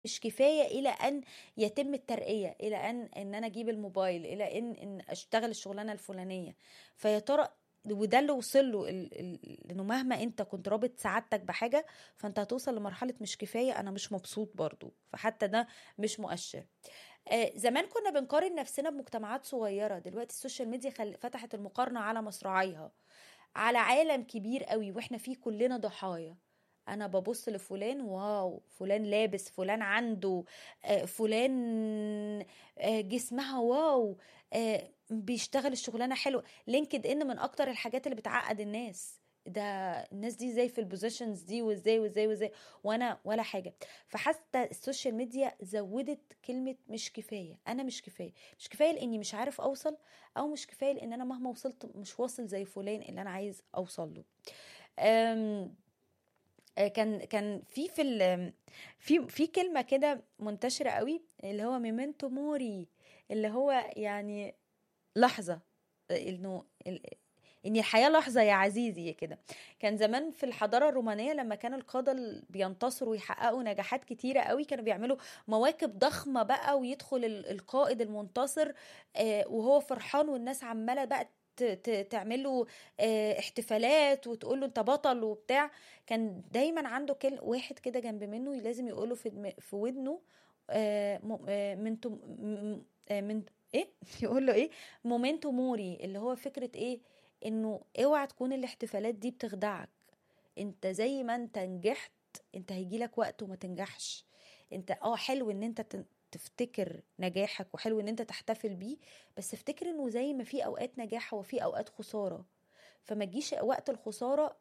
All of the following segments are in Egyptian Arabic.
مش كفايه الى ان يتم الترقيه الى ان ان انا اجيب الموبايل الى ان ان اشتغل الشغلانه الفلانيه فيا ترى وده اللي وصل له ال- ال- انه مهما انت كنت رابط سعادتك بحاجه فانت هتوصل لمرحله مش كفايه انا مش مبسوط برضو فحتى ده مش مؤشر آه، زمان كنا بنقارن نفسنا بمجتمعات صغيره دلوقتي السوشيال ميديا خل... فتحت المقارنه على مصراعيها على عالم كبير قوي واحنا فيه كلنا ضحايا انا ببص لفلان واو فلان لابس فلان عنده آه، فلان آه، جسمها واو آه، بيشتغل الشغلانه حلوه لينكد ان من اكتر الحاجات اللي بتعقد الناس ده الناس دي ازاي في البوزيشنز دي وازاي وازاي وازاي وانا ولا حاجه فحتى السوشيال ميديا زودت كلمه مش كفايه انا مش كفايه مش كفايه لاني مش عارف اوصل او مش كفايه لان انا مهما وصلت مش واصل زي فلان اللي انا عايز اوصل له أم آه، كان كان في في ال- في في كلمه كده منتشره قوي اللي هو ميمنتو موري اللي هو يعني لحظه آه، انه ال- ان الحياه لحظه يا عزيزي كده كان زمان في الحضاره الرومانيه لما كان القاده ال- بينتصروا ويحققوا نجاحات كتيره قوي كانوا بيعملوا مواكب ضخمه بقى ويدخل ال- القائد المنتصر آه، وهو فرحان والناس عماله بقى ت- ت- تعمل له آه، احتفالات وتقول له انت بطل وبتاع كان دايما عنده كل واحد كده جنب منه لازم يقوله في دم- في ودنه آه، م- آه، من تم- م- آه، من ايه يقول له ايه مومنتو موري اللي هو فكره ايه انه اوعى تكون الاحتفالات دي بتخدعك انت زي ما انت نجحت انت هيجيلك وقت وما تنجحش انت اه حلو ان انت تن- تفتكر نجاحك وحلو ان انت تحتفل بيه بس افتكر انه زي ما في اوقات نجاح وفي اوقات خساره فما تجيش وقت الخساره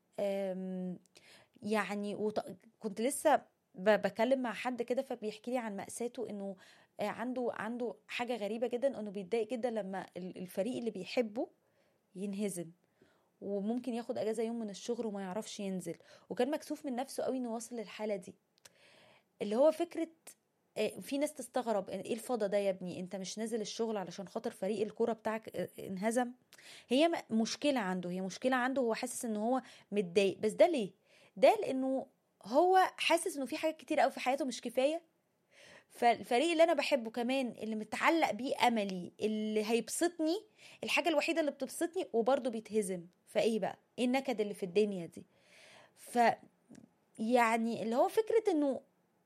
آم، يعني وط... كنت لسه ب... بكلم مع حد كده فبيحكي لي عن مأساته انه آه، عنده عنده حاجه غريبه جدا انه بيتضايق جدا لما ال- الفريق اللي بيحبه ينهزم وممكن ياخد اجازه يوم من الشغل وما يعرفش ينزل وكان مكسوف من نفسه قوي انه وصل للحاله دي اللي هو فكره آه، في ناس تستغرب ايه الفضا ده يا ابني انت مش نازل الشغل علشان خاطر فريق الكوره بتاعك آه، انهزم هي م- مشكله عنده هي مشكله عنده هو حاسس ان هو متضايق بس ده ليه ده لانه هو حاسس انه في حاجات كتير قوي في حياته مش كفايه فالفريق اللي انا بحبه كمان اللي متعلق بيه املي اللي هيبسطني الحاجه الوحيده اللي بتبسطني وبرضه بيتهزم فايه بقى ايه النكد اللي في الدنيا دي ف يعني اللي هو فكره انه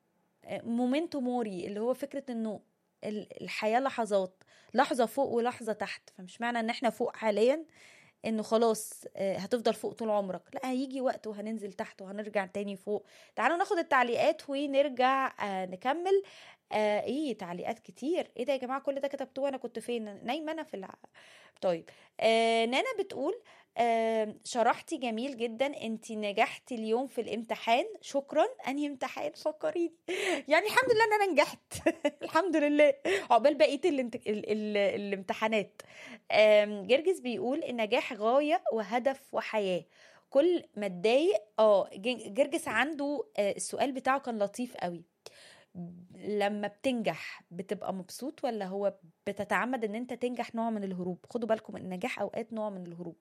مومنتو موري اللي هو فكره انه ال- الحياه لحظات لحظه فوق ولحظه تحت فمش معنى ان احنا فوق حاليا انه خلاص آه، هتفضل فوق طول عمرك لا هيجي وقت وهننزل تحت وهنرجع تاني فوق تعالوا ناخد التعليقات ونرجع آه، نكمل آه ايه تعليقات كتير ايه ده يا جماعه كل ده كتبتوه انا كنت فين نايمه انا في الع... طيب آه نانا بتقول آه شرحتي جميل جدا انت نجحتي اليوم في الامتحان شكرا انهي امتحان فكريني يعني الحمد لله ان انا نجحت الحمد لله عقبال بقيه الانت... ال... ال... الامتحانات آم، جرجس بيقول النجاح غايه وهدف وحياه كل ما اتضايق اه ج- جرجس عنده آه، السؤال بتاعه كان لطيف قوي لما بتنجح بتبقى مبسوط ولا هو بتتعمد ان انت تنجح نوع من الهروب خدوا بالكم ان النجاح اوقات نوع من الهروب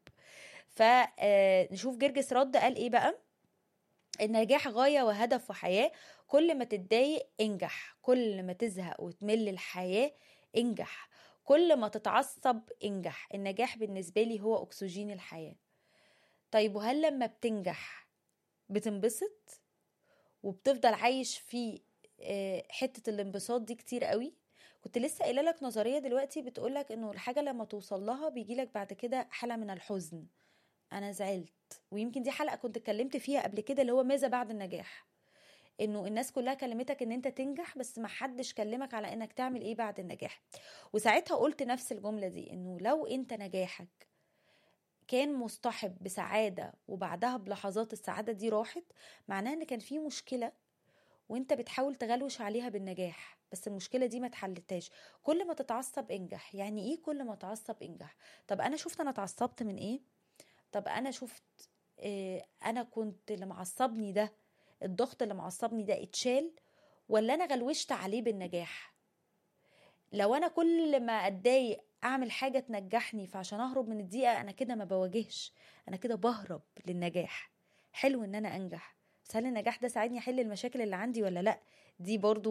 فنشوف جرجس رد قال ايه بقى النجاح غاية وهدف وحياة كل ما تتضايق انجح كل ما تزهق وتمل الحياة انجح كل ما تتعصب انجح النجاح بالنسبة لي هو أكسجين الحياة طيب وهل لما بتنجح بتنبسط وبتفضل عايش في آه، حتة الانبساط دي كتير قوي كنت لسه قايله لك نظريه دلوقتي بتقولك انه الحاجه لما توصل لها بيجيلك بعد كده حاله من الحزن انا زعلت ويمكن دي حلقه كنت اتكلمت فيها قبل كده اللي هو ماذا بعد النجاح انه الناس كلها كلمتك ان انت تنجح بس ما حدش كلمك على انك تعمل ايه بعد النجاح وساعتها قلت نفس الجمله دي انه لو انت نجاحك كان مصطحب بسعاده وبعدها بلحظات السعاده دي راحت معناها ان كان في مشكله وانت بتحاول تغلوش عليها بالنجاح بس المشكله دي ما اتحلتهاش كل ما تتعصب انجح يعني ايه كل ما اتعصب انجح طب انا شفت انا اتعصبت من ايه طب انا شفت إيه انا كنت اللي معصبني ده الضغط اللي معصبني ده اتشال ولا انا غلوشت عليه بالنجاح لو انا كل ما اتضايق اعمل حاجه تنجحني فعشان اهرب من الضيقه انا كده ما بواجهش انا كده بهرب للنجاح حلو ان انا انجح بس هل النجاح ده ساعدني احل المشاكل اللي عندي ولا لا دي برضو